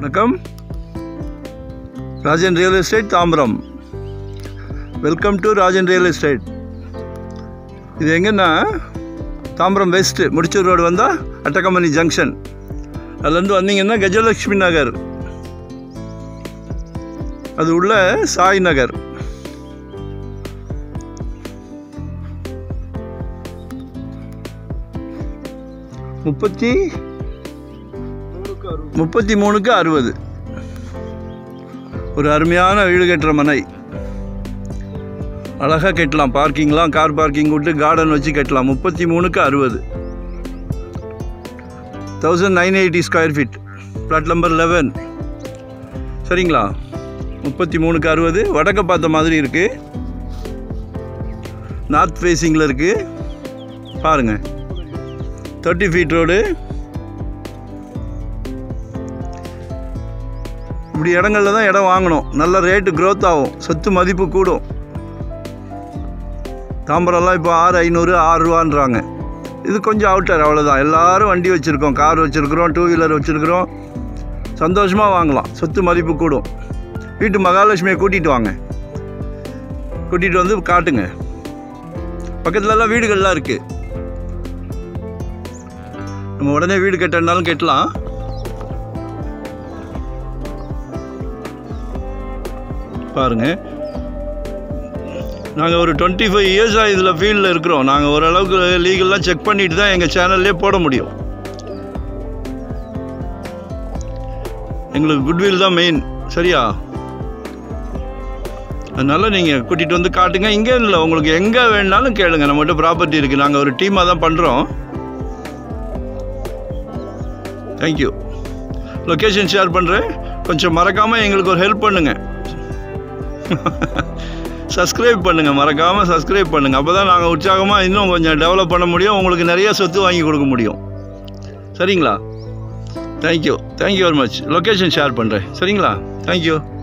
வணக்கம் Rajan real estate Tambaram welcome to Rajan real estate இது எங்கன்னா தாம்பரம் வெஸ்ட்டு முடிச்சூர் ரோடு வந்தால் அட்டக்கம்பனி ஜங்ஷன் அதுலேருந்து வந்தீங்கன்னா கஜலட்சுமி நகர் அது உள்ள சாய் நகர் முப்பத்தி முப்பத்தி மூணுக்கு அறுபது ஒரு அருமையான வீடு கட்டுற மனை அழகாக கட்டலாம் பார்க்கிங்லாம் கார் பார்க்கிங் விட்டு கார்டன் வச்சு கட்டலாம் முப்பத்தி மூணுக்கு அறுபது thousand nine eighty square feet plot number eleven சரிங்களா முப்பத்தி மூணுக்கு அறுபது வடக்க பார்த்த மாதிரி இருக்குது நார்த் ஃபேஸிங்கில் இருக்குது பாருங்கள் தேர்ட்டி ஃபீட் ரோடு இப்படி இடங்கள்ல தான் இடம் வாங்கணும் நல்ல ரேட்டு growth ஆகும் சொத்து மதிப்பு கூடும் தாம்பரம்லாம் இப்போ ஆறு ஐநூறு ஆறு ரூபான்றாங்க இது கொஞ்சம் அவுட்டர் அவ்வளோதான் எல்லாரும் வண்டி வச்சுருக்கோம் கார் வச்சுருக்குறோம் டூ வீலர் வச்சுருக்குறோம் சந்தோஷமாக வாங்கலாம் சொத்து மதிப்பு கூடும் வீட்டு மகாலட்சுமியை கூட்டிகிட்டு வாங்க கூட்டிகிட்டு வந்து காட்டுங்க பக்கத்துலலாம் வீடுகள்லாம் இருக்குது நம்ம உடனே வீடு கட்டணுனாலும் கட்டலாம் பாருங்க நாங்கள் ஒரு டுவெண்ட்டி ஃபைவ் இயர்ஸாக இதில் ஃபீல்டில் இருக்கிறோம் நாங்கள் ஓரளவுக்கு லீகல்லாம் செக் பண்ணிட்டு தான் எங்கள் சேனல்லே போட முடியும் எங்களுக்கு குட்வில் தான் மெயின் சரியா அதனால் நீங்கள் கூட்டிகிட்டு வந்து காட்டுங்க இங்கே இல்லை உங்களுக்கு எங்கே வேணாலும் கேளுங்க நம்மகிட்ட ப்ராப்பர்ட்டி இருக்குது நாங்கள் ஒரு டீமாக தான் பண்ணுறோம் தேங்க்யூ லொக்கேஷன் ஷேர் பண்ணுறேன் கொஞ்சம் மறக்காமல் எங்களுக்கு ஒரு ஹெல்ப் பண்ணுங்கள் சப்ஸ்கிரைப் பண்ணுங்கள் மறக்காமல் சப்ஸ்கிரைப் பண்ணுங்கள் அப்போ தான் நாங்கள் உற்சாகமாக இன்னும் கொஞ்சம் டெவலப் பண்ண முடியும் உங்களுக்கு நிறைய சொத்து வாங்கி கொடுக்க முடியும் சரிங்களா thank you thank you very much location share பண்ணுறேன் சரிங்களா தேங்க்யூ